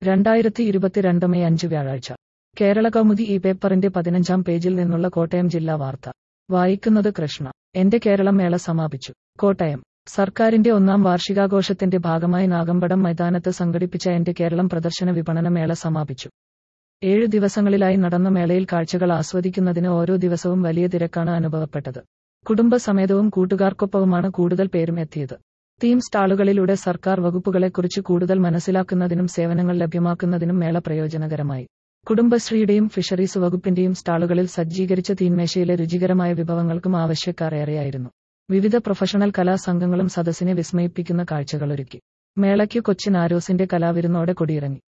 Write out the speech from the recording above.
രണ്ടായിരത്തി ഇരുപത്തിരണ്ട് മെയ് അഞ്ച് വ്യാഴാഴ്ച കേരള കൗമുദി ഈ പേപ്പറിന്റെ പതിനഞ്ചാം പേജിൽ നിന്നുള്ള കോട്ടയം ജില്ലാ വാർത്ത വായിക്കുന്നത് കൃഷ്ണ എന്റെ കേരളം മേള സമാപിച്ചു കോട്ടയം സർക്കാരിന്റെ ഒന്നാം വാർഷികാഘോഷത്തിന്റെ ഭാഗമായി നാഗമ്പടം മൈതാനത്ത് സംഘടിപ്പിച്ച എന്റെ കേരളം പ്രദർശന വിപണന മേള സമാപിച്ചു ഏഴ് ദിവസങ്ങളിലായി നടന്ന മേളയിൽ കാഴ്ചകൾ ആസ്വദിക്കുന്നതിന് ഓരോ ദിവസവും വലിയ തിരക്കാണ് അനുഭവപ്പെട്ടത് കുടുംബസമേതവും കൂട്ടുകാർക്കൊപ്പവുമാണ് കൂടുതൽ പേരും എത്തിയത് തീം സ്റ്റാളുകളിലൂടെ സർക്കാർ വകുപ്പുകളെക്കുറിച്ച് കൂടുതൽ മനസ്സിലാക്കുന്നതിനും സേവനങ്ങൾ ലഭ്യമാക്കുന്നതിനും മേള പ്രയോജനകരമായി കുടുംബശ്രീയുടെയും ഫിഷറീസ് വകുപ്പിന്റെയും സ്റ്റാളുകളിൽ സജ്ജീകരിച്ച തീൻമേശയിലെ രുചികരമായ വിഭവങ്ങൾക്കും ആവശ്യക്കാർ ഏറെയായിരുന്നു വിവിധ പ്രൊഫഷണൽ കലാസംഘങ്ങളും സദസ്സിനെ വിസ്മയിപ്പിക്കുന്ന കാഴ്ചകളൊരുക്കി മേളയ്ക്ക് കൊച്ചിൻ ആരോസിന്റെ കലാവിരുന്നോടെ കൊടിയിറങ്ങി